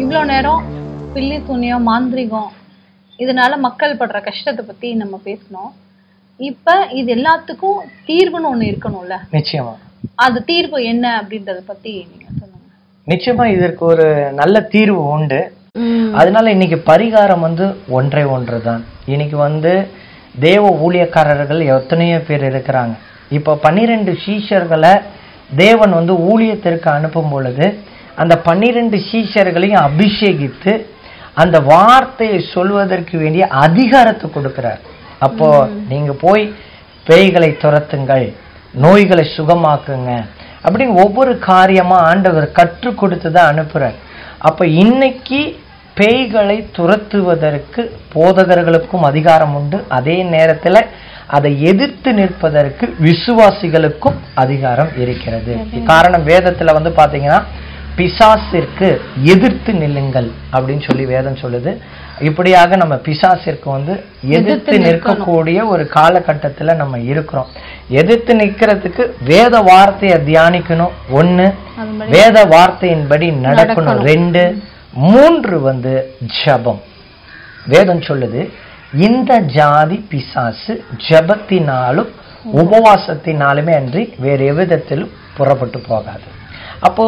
இவ்வளோ நேரம் பில்லி சூனியம் மாந்திரிகம் இதனால மக்கள் படுற கஷ்டத்தை பத்தி நம்ம பேசணும் இப்ப இது எல்லாத்துக்கும் தீர்வுன்னு ஒண்ணு இருக்கணும்ல நிச்சயமா அது தீர்வு என்ன அப்படின்றத பத்தி நீங்க சொல்லுங்க நிச்சயமா இதற்கு ஒரு நல்ல தீர்வு உண்டு அதனால இன்னைக்கு பரிகாரம் வந்து ஒன்றே ஒன்று தான் இன்னைக்கு வந்து தேவ ஊழியக்காரர்கள் எத்தனையோ பேர் இருக்கிறாங்க இப்போ பன்னிரெண்டு சீஷர்களை தேவன் வந்து ஊழியத்திற்கு அனுப்பும் பொழுது அந்த பன்னிரெண்டு சீஷர்களையும் அபிஷேகித்து அந்த வார்த்தையை சொல்வதற்கு வேண்டிய அதிகாரத்தை கொடுக்கிறார் அப்போ நீங்க போய் பேய்களை துரத்துங்கள் நோய்களை சுகமாக்குங்க அப்படின்னு ஒவ்வொரு காரியமா ஆண்டவர் கற்றுக் கொடுத்து தான் அனுப்புறார் அப்ப இன்னைக்கு பேய்களை துரத்துவதற்கு போதகர்களுக்கும் அதிகாரம் உண்டு அதே நேரத்துல அதை எதிர்த்து நிற்பதற்கு விசுவாசிகளுக்கும் அதிகாரம் இருக்கிறது காரணம் வேதத்துல வந்து பாத்தீங்கன்னா பிசாசிற்கு எதிர்த்து நில்லுங்கள் அப்படின்னு சொல்லி வேதம் சொல்லுது இப்படியாக நம்ம பிசாசிற்கு வந்து எதிர்த்து நிற்கக்கூடிய ஒரு காலகட்டத்துல நம்ம இருக்கிறோம் எதிர்த்து நிற்கிறதுக்கு வேத வார்த்தையை தியானிக்கணும் ஒண்ணு அது மாதிரி வேத வார்த்தையின்படி நடக்கணும் ரெண்டு மூன்று வந்து ஜெபம் வேதம் சொல்லுது இந்த ஜாதி பிசாசு ஜெபத்தினாலும் உபவாசத்தினாலுமே அன்றி வேறு எவ்விதத்திலும் புறப்பட்டு போகாது அப்போ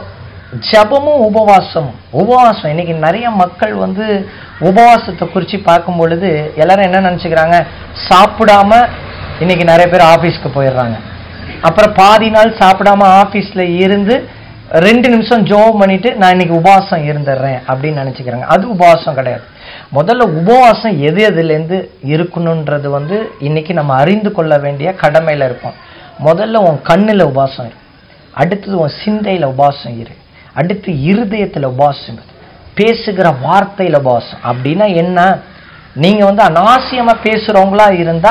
ஜெபமும் உபவாசமும் உபவாசம் இன்னைக்கு நிறைய மக்கள் வந்து உபவாசத்தை குறித்து பார்க்கும் பொழுது எல்லாரும் என்ன நினைச்சுக்கிறாங்க சாப்பிடாம இன்னைக்கு நிறைய பேர் ஆபீஸ்க்கு போயிடுறாங்க அப்புறம் பாதி நாள் சாப்பிடாம ஆபீஸ்ல இருந்து ரெண்டு நிமிஷம் ஜோம் பண்ணிட்டு நான் இன்னைக்கு உபவாசம் இருந்துடுறேன் அப்படின்னு நினைச்சுக்கிறாங்க அது உபவாசம் கிடையாது முதல்ல உபவாசம் எது எதுலேருந்து இருக்கணுன்றது வந்து இன்னைக்கு நம்ம அறிந்து கொள்ள வேண்டிய கடமையில இருப்போம் முதல்ல உன் கண்ணுல உபவாசம் இரு அடுத்தது உன் சிந்தையில உபவாசம் இரு அடுத்து இருதயத்துல உபவாசம் இரு பேசுகிற வார்த்தையில உபவாசம் அப்படின்னா என்ன நீங்க வந்து அனாவசியமா பேசுறவங்களா இருந்தா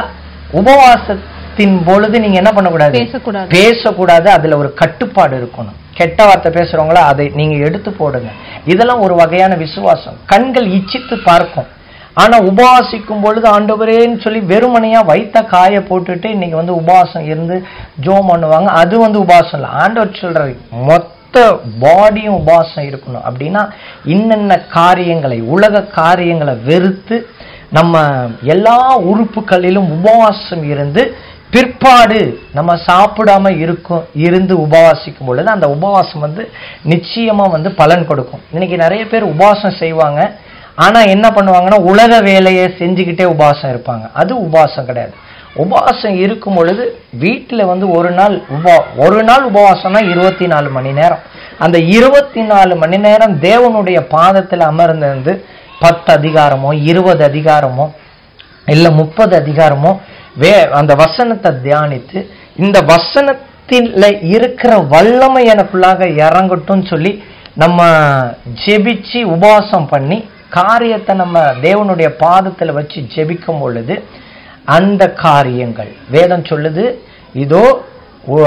உபவாசத்தின் பொழுது நீங்க என்ன பண்ணக்கூடாது பேசக்கூடாது பேசக்கூடாது அதுல ஒரு கட்டுப்பாடு இருக்கணும் கெட்ட வார்த்தை பேசுறவங்களா அதை நீங்க எடுத்து போடுங்க இதெல்லாம் ஒரு வகையான விசுவாசம் கண்கள் இச்சித்து பார்க்கும் ஆனா உபவாசிக்கும் பொழுது ஆண்டவரேன்னு சொல்லி வெறுமனையா வைத்த காய போட்டுட்டு இன்னைக்கு வந்து உபவாசம் இருந்து ஜோம் பண்ணுவாங்க அது வந்து உபவாசம் இல்லை ஆண்டவர் சொல்றாரு மொத்த பாடியும் உபவாசம் இருக்கணும் அப்படின்னா இன்னென்ன காரியங்களை உலக காரியங்களை வெறுத்து நம்ம எல்லா உறுப்புகளிலும் உபவாசம் இருந்து பிற்பாடு நம்ம சாப்பிடாம இருக்கும் இருந்து உபவாசிக்கும் பொழுது அந்த உபவாசம் வந்து நிச்சயமா வந்து பலன் கொடுக்கும் இன்னைக்கு நிறைய பேர் உபவாசம் செய்வாங்க ஆனா என்ன பண்ணுவாங்கன்னா உலக வேலையை செஞ்சுக்கிட்டே உபவாசம் இருப்பாங்க அது உபவாசம் கிடையாது உபவாசம் இருக்கும் பொழுது வீட்டில் வந்து ஒரு நாள் உபா ஒரு நாள் உபவாசம்னா இருபத்தி நாலு மணி நேரம் அந்த இருபத்தி நாலு மணி நேரம் தேவனுடைய பாதத்தில் அமர்ந்திருந்து பத்து அதிகாரமோ இருபது அதிகாரமோ இல்ல முப்பது அதிகாரமோ வே அந்த வசனத்தை தியானித்து இந்த வசனத்தில இருக்கிற வல்லமை எனக்குள்ளாக இறங்கட்டும்னு சொல்லி நம்ம ஜெபிச்சு உபவாசம் பண்ணி காரியத்தை நம்ம தேவனுடைய பாதத்துல வச்சு ஜெபிக்கும் பொழுது அந்த காரியங்கள் வேதம் சொல்லுது இதோ உ-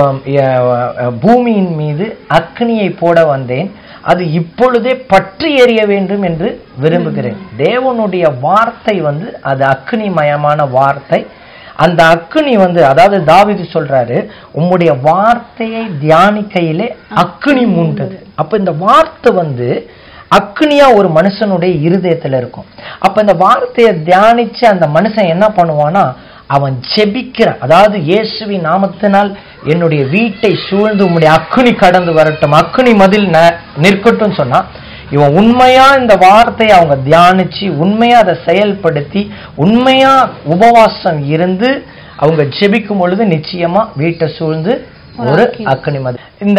அஹ் பூமியின் மீது அக்னியை போட வந்தேன் அது இப்பொழுதே பற்றி எறிய வேண்டும் என்று விரும்புகிறேன் தேவனுடைய வார்த்தை வந்து அது அக்னிமயமான வார்த்தை அந்த அக்னி வந்து அதாவது தாவீது சொல்றாரு உம்முடைய வார்த்தையை தியானிக்கையிலே அக்னி மூண்டது அப்ப இந்த வார்த்தை வந்து அக்னியா ஒரு மனுஷனுடைய இருதயத்துல இருக்கும் அப்ப இந்த வார்த்தையை தியானிச்சு அந்த மனுஷன் என்ன பண்ணுவானா அவன் ஜெபிக்கிறான் அதாவது இயேசுவின் நாமத்தினால் என்னுடைய வீட்டை சூழ்ந்து உம்முடைய அக்னி கடந்து வரட்டும் அக்னி மதில் ந- நிற்கட்டும் சொன்னா இவன் உண்மையா இந்த வார்த்தையை அவங்க தியானிச்சு உண்மையா அதை செயல்படுத்தி உண்மையா உபவாசம் இருந்து அவங்க ஜெபிக்கும் பொழுது நிச்சயமா வீட்டை சூழ்ந்து ஒரு அக்னி மதில் இந்த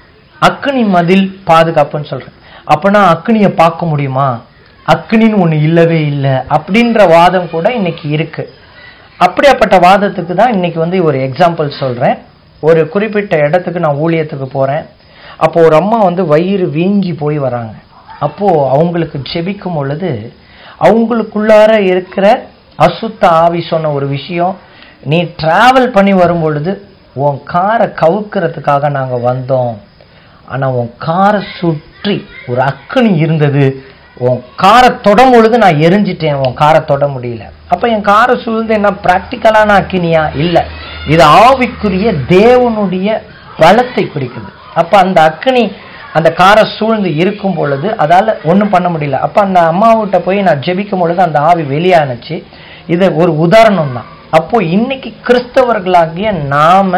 அக்னி மதில் பாதுகாப்புன்னு சொல்றேன் அப்பனா அக்னியை பார்க்க முடியுமா அக்னின்னு ஒண்ணு இல்லவே இல்லை அப்படின்ற வாதம் கூட இன்னைக்கு இருக்கு அப்படியாப்பட்ட வாதத்துக்கு தான் இன்னைக்கு வந்து ஒரு எக்ஸாம்பிள் சொல்றேன் ஒரு குறிப்பிட்ட இடத்துக்கு நான் ஊழியத்துக்கு போறேன் அப்போ ஒரு அம்மா வந்து வயிறு வீங்கி போய் வராங்க அப்போ அவங்களுக்கு ஜெபிக்கும் பொழுது அவங்களுக்குள்ளார இருக்கிற அசுத்த ஆவி சொன்ன ஒரு விஷயம் நீ டிராவல் பண்ணி வரும் பொழுது உன் காரை கவுக்கிறதுக்காக நாங்க வந்தோம் ஆனா உன் காரை சுற்றி ஒரு அக்னி இருந்தது உன் காரை தொடும் பொழுது நான் எரிஞ்சிட்டேன் உன் காரை தொட முடியல அப்ப என் காரை சூழ்ந்து என்ன பிராக்டிக்கலான அக்கினியா இல்ல இது ஆவிக்குரிய தேவனுடைய பலத்தை குறிக்குது அப்ப அந்த அக்னி அந்த காரை சூழ்ந்து இருக்கும் பொழுது அதால ஒண்ணும் பண்ண முடியல அப்ப அந்த அம்மாவிட்ட போய் நான் ஜெபிக்கும் பொழுது அந்த ஆவி வெளியானுச்சு இது ஒரு உதாரணம் தான் அப்போ இன்னைக்கு கிறிஸ்தவர்களாகிய நாம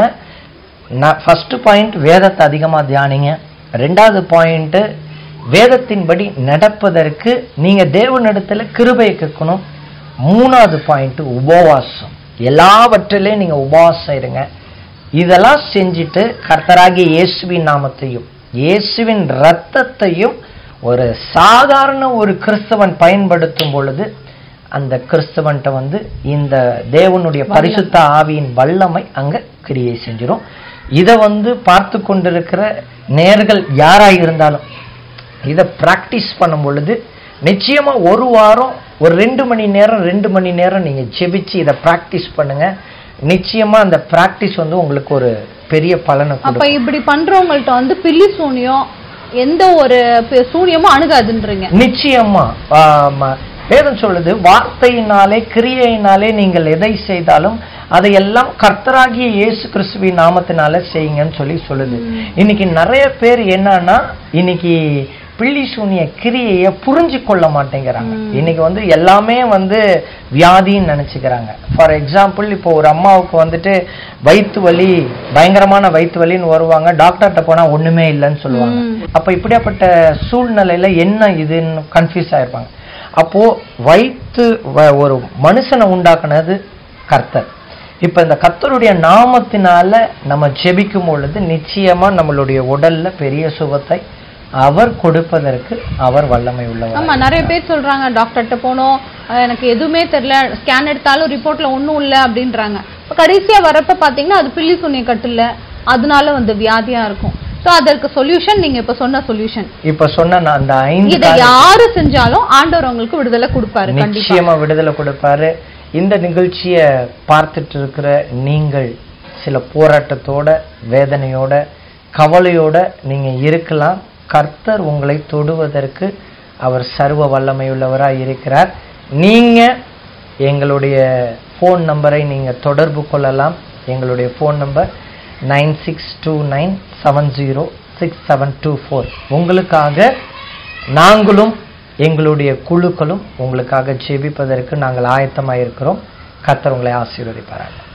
ஃபர்ஸ்ட் பாயிண்ட் வேதத்தை அதிகமா தியானிங்க ரெண்டாவது பாயிண்ட் வேதத்தின்படி நடப்பதற்கு நீங்க தேவனிடத்துல கிருபையை கேட்கணும் மூணாவது பாயிண்ட் உபவாசம் எல்லாவற்றிலையும் நீங்க உபவாசம் இருங்க இதெல்லாம் செஞ்சுட்டு கர்த்தராகிய இயேசுவின் நாமத்தையும் இயேசுவின் இரத்தத்தையும் ஒரு சாதாரண ஒரு கிறிஸ்தவன் பயன்படுத்தும் பொழுது அந்த கிறிஸ்தவன்ட்ட வந்து இந்த தேவனுடைய பரிசுத்த ஆவியின் வல்லமை அங்க கிரியை செஞ்சிரும் இதை வந்து பார்த்து கொண்டிருக்கிற நேர்கள் யாராய் இருந்தாலும் இதை பிராக்டிஸ் பண்ணும் பொழுது நிச்சயமா ஒரு வாரம் ஒரு ரெண்டு மணி நேரம் ரெண்டு மணி நேரம் நீங்க ஜெபிச்சு இதை பிராக்டிஸ் பண்ணுங்க நிச்சயமா அந்த பிராக்டிஸ் வந்து உங்களுக்கு ஒரு பெரிய பலனை அப்ப கொடுக்கும் இப்படி பண்றவங்கள்ட்ட வந்து பில்லி சூனியம் எந்த ஒரு பி- சூனியமும் அணுகாதுன்றீங்க நிச்சயமா ஆமா. வேதம் சொல்லுது வார்த்தையினாலே கிரியையினாலே நீங்கள் எதை செய்தாலும் அதையெல்லாம் கர்த்தராகிய இயேசு கிறிஸ்துவின் நாமத்தினால செய்யுங்கன்னு சொல்லி சொல்லுது இன்னைக்கு நிறைய பேர் என்னன்னா இன்னைக்கு பில்லி சூனிய கிரியையை புரிஞ்சு கொள்ள மாட்டேங்கிறாங்க இன்னைக்கு வந்து எல்லாமே வந்து வியாதின்னு நினைச்சுக்கிறாங்க ஃபார் எக்ஸாம்பிள் இப்போ ஒரு அம்மாவுக்கு வந்துட்டு வயிற்று வலி பயங்கரமான வயிற்று வலின்னு வருவாங்க டாக்டர்கிட்ட போனா ஒண்ணுமே இல்லைன்னு சொல்லுவாங்க அப்ப இப்படியாப்பட்ட சூழ்நிலையில என்ன இதுன்னு கன்ஃபியூஸ் ஆயிருப்பாங்க அப்போ வயிற்று வ- ஒரு மனுஷனை உண்டாக்குனது கர்த்தர் இப்ப இந்த கர்த்தருடைய நாமத்தினால நம்ம ஜெபிக்கும் பொழுது நிச்சயமா நம்மளுடைய உடல்ல பெரிய சுகத்தை அவர் கொடுப்பதற்கு அவர் வல்லமை உள்ளவர் ஆமா நிறைய பேர் சொல்றாங்க டாக்டர்கிட்ட போனோம் அஹ் எனக்கு எதுவுமே தெரியல ஸ்கேன் எடுத்தாலும் ரிப்போர்ட்ல ஒண்ணும் இல்ல அப்படின்றாங்க இப்ப கடைசியா வரப்ப பாத்தீங்கன்னா அது பில்லி சூனிய கட்டுல அதனால வந்து வியாதியா இருக்கும் சோ அதற்கு சொல்யூஷன் நீங்க இப்ப சொன்ன சொல்யூஷன் இப்ப சொன்ன நான் அந்த ஐந்து இதை யாரு செஞ்சாலும் ஆண்டவர் உங்களுக்கு விடுதலை கொடுப்பாரு கண்டிப்பா நிச்சயமா விடுதலை கொடுப்பாரு இந்த நிகழ்ச்சியை பார்த்துட்டு இருக்கிற நீங்கள் சில போராட்டத்தோட வேதனையோட கவலையோட நீங்க இருக்கலாம் கர்த்தர் உங்களை தொடுவதற்கு அவர் சர்வ வல்லமையுள்ளவராய் இருக்கிறார் நீங்க எங்களுடைய ஃபோன் நம்பரை நீங்க தொடர்பு கொள்ளலாம் எங்களுடைய phone number nine six two nine seven zero six seven two four உங்களுக்காக நாங்களும் எங்களுடைய குழுக்களும் உங்களுக்காக ஜெபிப்பதற்கு நாங்கள் ஆயத்தமாக இருக்கிறோம் கர்த்தர் உங்களை ஆசீர்வதிப்பார்கள்